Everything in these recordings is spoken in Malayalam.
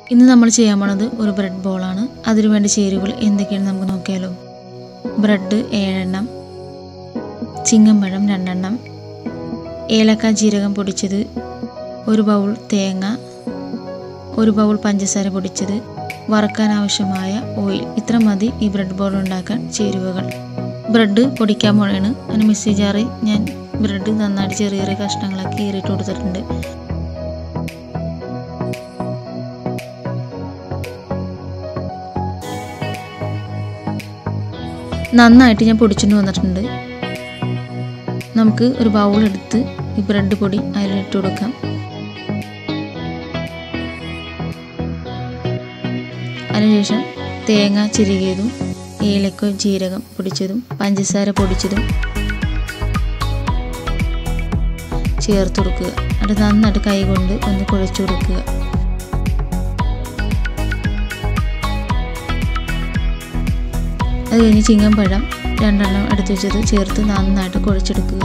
ഇന്ന് നമ്മൾ ചെയ്യാൻ പോണത് ഒരു ബ്രെഡ് ബോളാണ് അതിനു വേണ്ട ചേരുവകൾ എന്തൊക്കെയാണെന്ന് നമുക്ക് നോക്കിയാലോ ബ്രെഡ് ഏഴെണ്ണം ചിങ്ങമ്പഴം രണ്ടെണ്ണം ഏലക്ക ജീരകം പൊടിച്ചത് ഒരു ബൗൾ തേങ്ങ ഒരു ബൗൾ പഞ്ചസാര പൊടിച്ചത് വറക്കാൻ ആവശ്യമായ ഓയിൽ ഇത്ര മതി ഈ ബ്രെഡ് ബോൾ ഉണ്ടാക്കാൻ ചേരുവകൾ ബ്രെഡ് പൊടിക്കാൻ പോണേണ് അതിന് മിക്സി ജാറിൽ ഞാൻ ബ്രെഡ് നന്നായിട്ട് ചെറിയ ചെറിയ കഷ്ണങ്ങളാക്കി കീറിയിട്ട് കൊടുത്തിട്ടുണ്ട് നന്നായിട്ട് ഞാൻ പൊടിച്ചുകൊണ്ട് വന്നിട്ടുണ്ട് നമുക്ക് ഒരു ബൗൾ എടുത്ത് ഈ ബ്രെഡ് പൊടി അതിലിട്ട് കൊടുക്കാം അതിനുശേഷം തേങ്ങ ചിരുകിയതും ഏലക്ക ജീരകം പൊടിച്ചതും പഞ്ചസാര പൊടിച്ചതും ചേർത്ത് കൊടുക്കുക അത് നന്നായിട്ട് കൈ കൊണ്ട് ഒന്ന് കുഴച്ചു കൊടുക്കുക അത് കഴിഞ്ഞ് ചിങ്ങമ്പഴം രണ്ടെണ്ണം എടുത്തു വെച്ചത് ചേർത്ത് നന്നായിട്ട് കുഴച്ചെടുക്കുക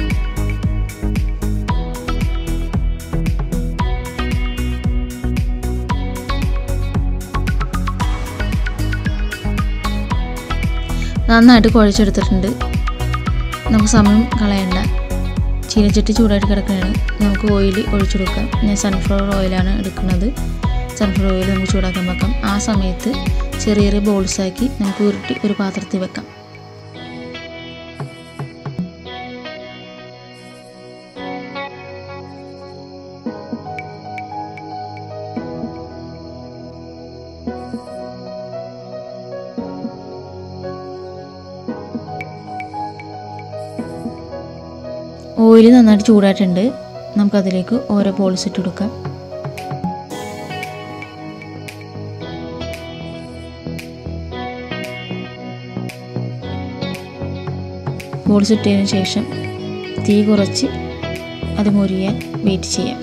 നന്നായിട്ട് കുഴച്ചെടുത്തിട്ടുണ്ട് നമുക്ക് സമയം കളയണ്ട ചീനച്ചട്ടി ചൂടായിട്ട് കിടക്കുകയാണ് നമുക്ക് ഓയിൽ ഒഴിച്ചു കൊടുക്കാം ഞാൻ സൺഫ്ലവർ ഓയിലാണ് എടുക്കുന്നത് സൺഫ്ലവർ ഓയിൽ നമുക്ക് ചൂടാക്കാൻ വെക്കാം ആ സമയത്ത് ചെറിയ ചെറിയ ബോൾസാക്കി നമുക്ക് ഉരുട്ടി ഒരു പാത്രത്തിൽ വെക്കാം ഓയിൽ നന്നായിട്ട് ചൂടായിട്ടുണ്ട് നമുക്കതിലേക്ക് ഓരോ ബോൾസ് ഇട്ട് കൊടുക്കാം ബോൾസ് ഇട്ടതിന് ശേഷം തീ കുറച്ച് അത് മുരിയാൻ വെയിറ്റ് ചെയ്യാം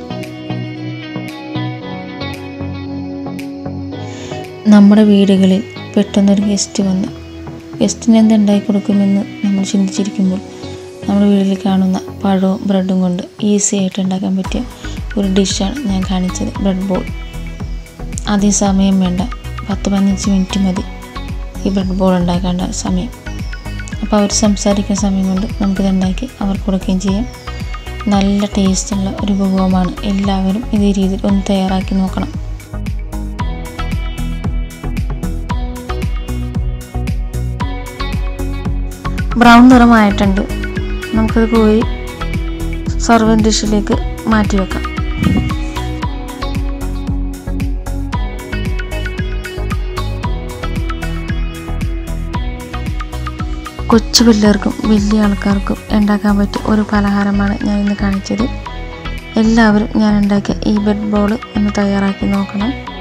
നമ്മുടെ വീടുകളിൽ പെട്ടെന്നൊരു ഗസ്റ്റ് വന്ന് ഗസ്റ്റിന് എന്തുണ്ടാക്കി കൊടുക്കുമെന്ന് നമ്മൾ ചിന്തിച്ചിരിക്കുമ്പോൾ നമ്മുടെ വീട്ടിൽ കാണുന്ന പഴവും ബ്രെഡും കൊണ്ട് ഈസി ആയിട്ട് ഉണ്ടാക്കാൻ പറ്റിയ ഒരു ഡിഷാണ് ഞാൻ കാണിച്ചത് ബ്രെഡ് ബോൾ അധികം സമയം വേണ്ട പത്ത് പതിനഞ്ച് മിനിറ്റ് മതി ഈ ബ്രെഡ് ബോൾ ഉണ്ടാക്കേണ്ട സമയം അപ്പോൾ അവർ സംസാരിക്കുന്ന സമയം കൊണ്ട് നമുക്കിത് ഉണ്ടാക്കി അവർക്ക് കൊടുക്കുകയും ചെയ്യാം നല്ല ടേസ്റ്റുള്ള ഒരു വിഭവമാണ് എല്ലാവരും ഇതേ രീതിയിൽ ഒന്ന് തയ്യാറാക്കി നോക്കണം ബ്രൗൺ നിറമായിട്ടുണ്ട് നമുക്കത് പോയി സർവൻ ഡിഷിലേക്ക് മാറ്റി വെക്കാം കൊച്ചു പിള്ളേർക്കും വലിയ ആൾക്കാർക്കും ഉണ്ടാക്കാൻ പറ്റിയ ഒരു പലഹാരമാണ് ഞാൻ ഇന്ന് കാണിച്ചത് എല്ലാവരും ഞാൻ ഉണ്ടാക്കിയ ഈ ബെഡ് ബോൾ ഒന്ന് തയ്യാറാക്കി നോക്കണം